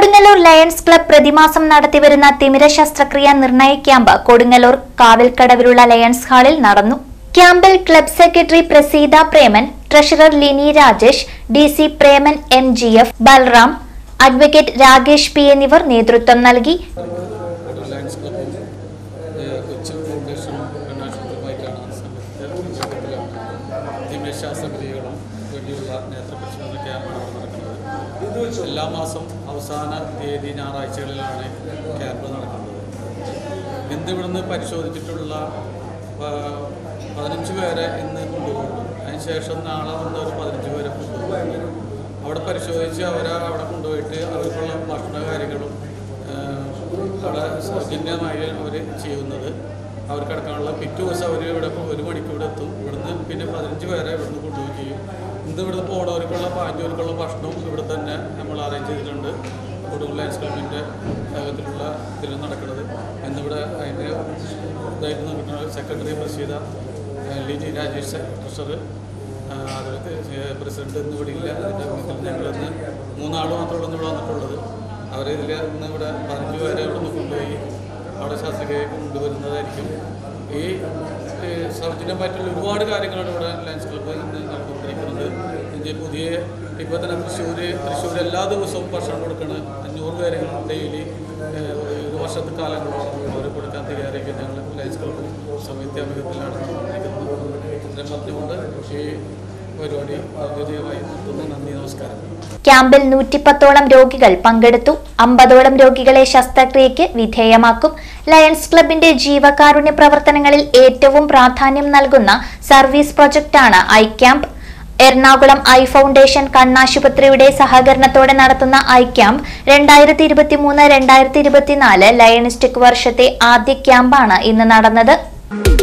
Kodungallur lions club പ്രതിമാസം നടത്തിവരുന്ന തിമിര ശസ്ത്രക്രിയ നിർണയ ക്യാമ്പ് കൊടുങ്ങല്ലൂർ കാവിൽക്കടവിലുള്ള ലയൺസ് ഹാളിൽ നടന്നു ക്യാമ്പിൽ club secretary Praseetha Preman treasurer Lini Rajesh D C Preman M J F Balram advocate Rakesh P എന്നിവർ നേതൃത്വം നൽകി ഒരു ലയൺസ് ക്ലബും ഏഹ്, കൊച്ചി ഫൗണ്ടേഷനും കണ്ണാശുപത്രിയുമായിട്ടാണ് സംയുക്ത തീമശാസ്ത്രക്രിയകളും വേണ്ടിയുള്ള നേത്രപരിശോധന ക്യാമ്പാണ് അവിടെ നടക്കുന്നത് എല്ലാ മാസം അവസാന തീയതി ഞായറാഴ്ചകളിലാണ് ക്യാമ്പ് നടക്കുന്നത് ഇന്ന് ഇവിടുന്ന് പരിശോധിച്ചിട്ടുള്ള ആ, പതിനഞ്ച് പേരെ ഇന്ന് കൊണ്ടുപോകും അതിനുശേഷം നാളെ കൊണ്ട് ഒരു പതിനഞ്ച് പേരെ കൊണ്ടുപോകും അവിടെ പരിശോധിച്ച് അവരെ അവിടെ കൊണ്ടുപോയിട്ട് അവർക്കുള്ള ഭക്ഷണ കാര്യങ്ങളും ആ, അവിടെ സൗജന്യമായി അവർ ചെയ്യുന്നത് അവർക്ക് കിടക്കാനുള്ള പിറ്റേ ദിവസം അവർ ഇവിടെ ഒരു മണിക്ക് ഇവിടെ എത്തും ഇവിടുന്ന് പിന്നെ പതിനഞ്ച് പേരെ ഇവിടുന്ന് കൊണ്ടുപോയി ചെയ്യും ഇന്ന് ഇവിടുന്ന് പോണവർക്കുള്ള പാഞ്ചവർക്കുള്ള ഭക്ഷണവും ഇവിടെ തന്നെ നമ്മൾ അറേഞ്ച് ചെയ്തിട്ടുണ്ട് കൊടുങ്ങൽ ലയൻസ് ക്ലബിൻ്റെ ഭാഗത്തിലുള്ള ഇതിൽ നടക്കുന്നത് ഇന്നിവിടെ അതിൻ്റെ ഇതായിട്ട് നടക്കുന്ന സെക്രട്ടറി പ്രസീത ലിനി രാജേഷ് ട്രഷറ് അതിലൊക്കെ പ്രസിഡന്റ് ഇന്ന് ഇവിടെ ഇല്ല അതിൻ്റെ മുന്നിൽ ഞങ്ങളിന്ന് മൂന്നാൾ മാത്രമേ ഇന്ന് ഇവിടെ വന്നിട്ടുള്ളത് അവരെ ഇതിൽ ഇന്ന് ഇവിടെ പതിനഞ്ച് പേരെ ഇവിടെ നിന്ന് കൊണ്ടുപോയി അവിടെ ശാസ്ത്രീയ കൊണ്ടുവരുന്നതായിരിക്കും ഈ ഈ സൗജന്യമായിട്ടുള്ള ഒരുപാട് കാര്യങ്ങളാണ് ഇവിടെ ലയൻസ് ക്ലബ്ബ് ഇന്ന് നടന്നുകൊണ്ടിരിക്കുന്നത് ഇതിൻ്റെ പുതിയ ഇപ്പോൾ തന്നെ തൃശ്ശൂർ തൃശ്ശൂർ എല്ലാ ദിവസവും ഭക്ഷണം കൊടുക്കണം അഞ്ഞൂറ് പേരെ ഡെയിലി ഒരു വർഷത്തെ കാലങ്ങളോളം അവർ കൊടുക്കാൻ തയ്യാറായിരിക്കും ഞങ്ങൾ ലയൻസ് ക്ലബ്ബ് സംയുക്താഭിമുഖത്തിലാണ് നടന്നിരിക്കുന്നത് ഇത്രയും പറഞ്ഞുകൊണ്ട് ഈ പരിപാടി ഔദ്യോഗികമായി നിർത്തുന്നു നന്ദി നമസ്കാരം ക്യാമ്പിൽ നൂറ്റിപ്പത്തോളം രോഗികൾ പങ്കെടുത്തു അമ്പതോളം രോഗികളെ ശസ്ത്രക്രിയയ്ക്ക് വിധേയമാക്കും ലയൺസ് ക്ലബിന്റെ ജീവകാരുണ്യ പ്രവർത്തനങ്ങളിൽ ഏറ്റവും പ്രാധാന്യം നൽകുന്ന സർവീസ് പ്രൊജക്ടാണ് eye camp Ernakulam eye foundation കണ്ണാശുപത്രിയുടെ സഹകരണത്തോടെ നടത്തുന്ന ഐ ക്യാമ്പ് രണ്ടായിരത്തി ഇരുപത്തിമൂന്ന് രണ്ടായിരത്തി ഇരുപത്തിനാല് ലയണിസ്റ്റിക് വർഷത്തെ ആദ്യ ക്യാമ്പാണ് ഇന്ന് നടന്നത്